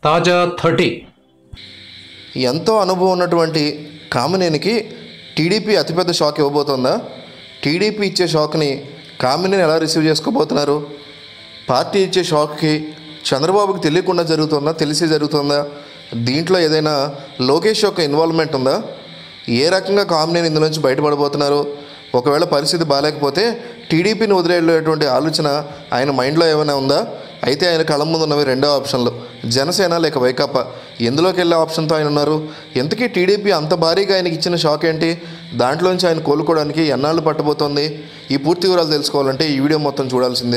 తాజా థర్టీ ఎంతో అనుభవం ఉన్నటువంటి కామినేనికి టీడీపీ అతిపెద్ద షాక్ ఇవ్వబోతోందా టీడీపీ ఇచ్చే షాక్ని కామినేని ఎలా రిసీవ్ చేసుకోబోతున్నారు పార్టీ ఇచ్చే షాక్కి చంద్రబాబుకి తెలియకుండా జరుగుతుందా తెలిసి జరుగుతుందా దీంట్లో ఏదైనా లోకేష్ యొక్క ఇన్వాల్వ్మెంట్ ఉందా ఏ రకంగా కామినేని ఇందులో నుంచి బయటపడబోతున్నారు ఒకవేళ పరిస్థితి బాగాలేకపోతే టీడీపీని వదిలేటువంటి ఆలోచన ఆయన మైండ్లో ఏమైనా ఉందా అయితే ఆయన కళ్ళ ముందు ఉన్నవి రెండో ఆప్షన్లు జనసేన లేక వైకాపా ఎందులోకి వెళ్ళే ఆప్షన్తో ఆయన ఉన్నారు ఎంతకీ టీడీపీ అంత భారీగా ఆయనకి ఇచ్చిన షాక్ ఏంటి దాంట్లోంచి ఆయన కోలుకోవడానికి ఎన్నాళ్ళు పట్టబోతోంది ఈ పూర్తి వివరాలు తెలుసుకోవాలంటే ఈ వీడియో మొత్తం చూడాల్సిందే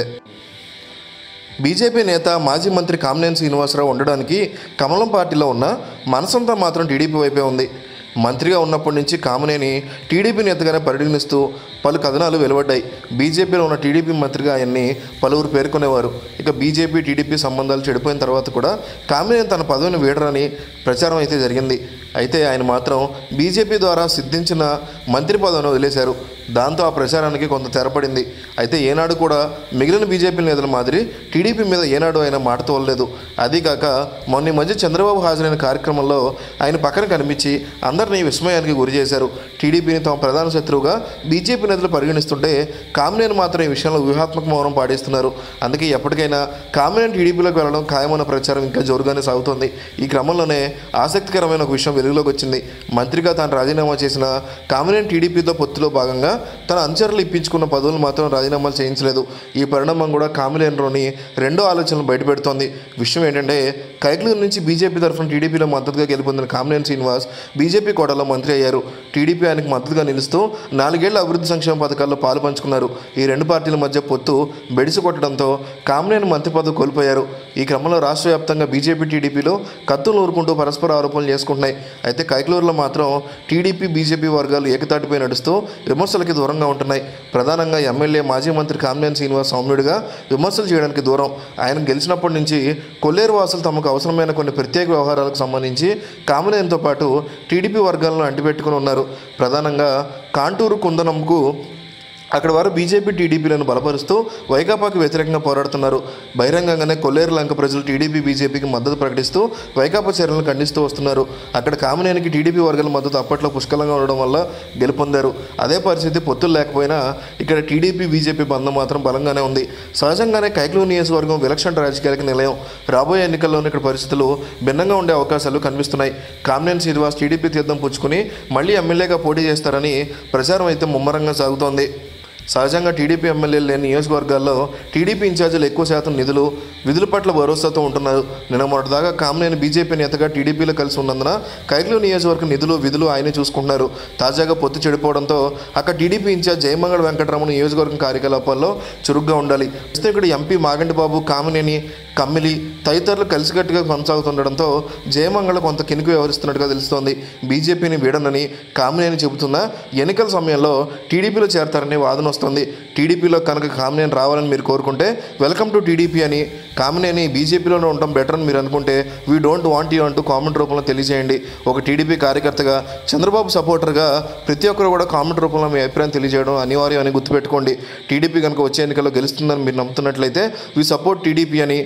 బీజేపీ నేత మాజీ మంత్రి కామినేని శ్రీనివాసరావు ఉండడానికి కమలం పార్టీలో ఉన్న మనసంతా మాత్రం టీడీపీ వైపే ఉంది మంత్రిగా ఉన్నప్పటి నుంచి కామినేని టీడీపీ నేతగానే పరిగణిస్తూ పలు కథనాలు వెలువడ్డాయి బీజేపీలో ఉన్న టీడీపీ మంత్రిగా ఆయన్ని పలువురు పేర్కొనేవారు ఇక బీజేపీ టీడీపీ సంబంధాలు చెడిపోయిన తర్వాత కూడా కామినేని తన పదవిని వీడరని ప్రచారం అయితే జరిగింది అయితే ఆయన మాత్రం బీజేపీ ద్వారా సిద్ధించిన మంత్రి పదవిని వదిలేశారు దాంతో ఆ ప్రచారానికి కొంత తెరపడింది అయితే ఏనాడు కూడా మిగిలిన బీజేపీ నేతల మాదిరి టీడీపీ మీద ఏనాడు ఆయన మాట తోలలేదు అదీకాక మొన్న ఈ మధ్య చంద్రబాబు హాజరైన కార్యక్రమంలో ఆయన పక్కన కనిపించి అందరినీ విస్మయానికి గురి చేశారు టీడీపీని తమ ప్రధాన శత్రువుగా బీజేపీ నేతలు పరిగణిస్తుంటే కామినేని మాత్రం ఈ విషయంలో వ్యూహాత్మక మౌనం పాటిస్తున్నారు అందుకే ఎప్పటికైనా కామినేని టీడీపీలోకి వెళ్ళడం ఖాయమన్న ప్రచారం ఇంకా జోరుగానే సాగుతోంది ఈ క్రమంలోనే ఆసక్తికరమైన ఒక విషయం వెలుగులోకి వచ్చింది మంత్రిగా తాను రాజీనామా చేసిన కామినేని టీడీపీతో పొత్తులో భాగంగా తన అనుచరులు ఇప్పించుకున్న పదవులు మాత్రం రాజీనామాలు చేయించలేదు ఈ పరిణామం కూడా కామినేనిలోని రెండో ఆలోచనలు బయటపెడుతోంది విషయం ఏంటంటే కైక్లూరు నుంచి బీజేపీ తరఫున టీడీపీలో మద్దతుగా గెలుపొందిన కామినేని శ్రీనివాస్ బీజేపీ కోటలో మంత్రి అయ్యారు టీడీపీ ఆయనకు మద్దతుగా నిలుస్తూ నాలుగేళ్ల అభివృద్ధి సంక్షేమ పథకాల్లో పాలు పంచుకున్నారు ఈ రెండు పార్టీల మధ్య పొత్తు బెడిసి కొట్టడంతో కామినేని మంత్రి పదవి కోల్పోయారు ఈ క్రమంలో రాష్ట్ర వ్యాప్తంగా బీజేపీ టీడీపీలో కత్తులు ఊరుకుంటూ పరస్పర ఆరోపణలు చేసుకుంటున్నాయి అయితే కైక్లూరులో మాత్రం టీడీపీ బీజేపీ వర్గాలు ఏకతాటిపై నడుస్తూ విమర్శలకి దూరంగా ఉంటున్నాయి ప్రధానంగా ఎమ్మెల్యే మాజీ మంత్రి కామినేని శ్రీనివాస్ సౌమ్యుడిగా విమర్శలు చేయడానికి దూరం ఆయన గెలిచినప్పటి నుంచి కొల్లేరు వాసులు తమకు అవసరమైన కొన్ని ప్రత్యేక వ్యవహారాలకు సంబంధించి కామినేనితో పాటు టీడీపీ వర్గాలను అంటిపెట్టుకుని ఉన్నారు ప్రధానంగా కాంటూరు కుందనంకు అక్కడ వారు బీజేపీ టీడీపీలను బలపరుస్తూ వైకాపాకు వ్యతిరేకంగా పోరాడుతున్నారు బహిరంగంగానే కొల్లేరు లంక ప్రజలు టీడీపీ బీజేపీకి మద్దతు ప్రకటిస్తూ వైకాపా చర్యలను ఖండిస్తూ వస్తున్నారు అక్కడ కామినేనికి టీడీపీ వర్గాల మద్దతు అప్పట్లో పుష్కలంగా ఉండడం వల్ల గెలుపొందారు అదే పరిస్థితి పొత్తులు లేకపోయినా ఇక్కడ టీడీపీ బీజేపీ బంధం మాత్రం బలంగానే ఉంది సహజంగానే కైక్లూరు నియోజకవర్గం విలక్షణ రాజకీయాలకు నిలయం రాబోయే ఎన్నికల్లోనే ఇక్కడ పరిస్థితులు భిన్నంగా ఉండే అవకాశాలు కనిపిస్తున్నాయి కామినేని శ్రీనివాస్ టీడీపీ తీర్థం పుచ్చుకుని మళ్ళీ ఎమ్మెల్యేగా పోటీ చేస్తారని ప్రచారం అయితే ముమ్మరంగా సాగుతోంది సహజంగా టీడీపీ ఎమ్మెల్యేలు లేని నియోజకవర్గాల్లో టీడీపీ ఇన్ఛార్జీలు ఎక్కువ శాతం నిధులు విధుల పట్ల భరోసాతో ఉంటున్నారు నిన్న మొదటిదాకా కామినేని బీజేపీ నేతగా టీడీపీలో కలిసి ఉన్నందున కైక్లూ నియోజకవర్గ నిధులు విధులు ఆయనే చూసుకుంటున్నారు తాజాగా పొత్తు చెడిపోవడంతో అక్కడ టీడీపీ ఇన్ఛార్జ్ జయమంగళ వెంకటరమణ నియోజకవర్గం కార్యకలాపాల్లో చురుగ్గా ఉండాలి ప్రస్తుతం ఇక్కడ ఎంపీ మాగంటి బాబు కామినేని కమ్మిలి తదితరులు కలిసికట్టుగా కొనసాగుతుండడంతో జయమంగళ కొంత కినుకు వ్యవహరిస్తున్నట్టుగా తెలుస్తోంది బీజేపీని వీడనని కామినేని చెబుతున్నా ఎన్నికల సమయంలో టీడీపీలో చేరతారని వాదన వస్తుంది టీడీపీలో కనుక కామినేని రావాలని మీరు కోరుకుంటే వెల్కమ్ టు టీడీపీ అని కామినేని బీజేపీలోనే ఉండడం బెటర్ అని మీరు అనుకుంటే వీ డోంట్ వాంట్ యూ అంటూ కామెంట్ రూపంలో తెలియజేయండి ఒక టీడీపీ కార్యకర్తగా చంద్రబాబు సపోర్టర్గా ప్రతి ఒక్కరు కూడా కామెంట్ రూపంలో మీ అభిప్రాయం తెలియజేయడం అనివార్యం అని గుర్తుపెట్టుకోండి టీడీపీ కనుక వచ్చే ఎన్నికల్లో గెలుస్తుందని మీరు నమ్ముతున్నట్లయితే వీ సపోర్ట్ టీడీపీ అని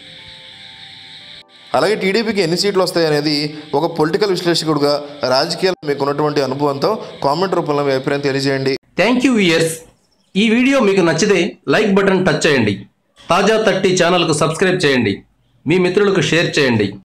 అలాగే టీడీపీకి ఎన్ని సీట్లు వస్తాయి అనేది ఒక పొలిటికల్ విశ్లేషకుడుగా రాజకీయాల్లో మీకు ఉన్నటువంటి అనుభవంతో కామెంట్ రూపంలో మీ అభిప్రాయం తెలియజేయండి థ్యాంక్ యూ ఇయర్స్ ఈ వీడియో మీకు నచ్చితే లైక్ బటన్ టచ్ చేయండి తాజా థర్టీ ఛానల్కు సబ్స్క్రైబ్ చేయండి మీ మిత్రులకు షేర్ చేయండి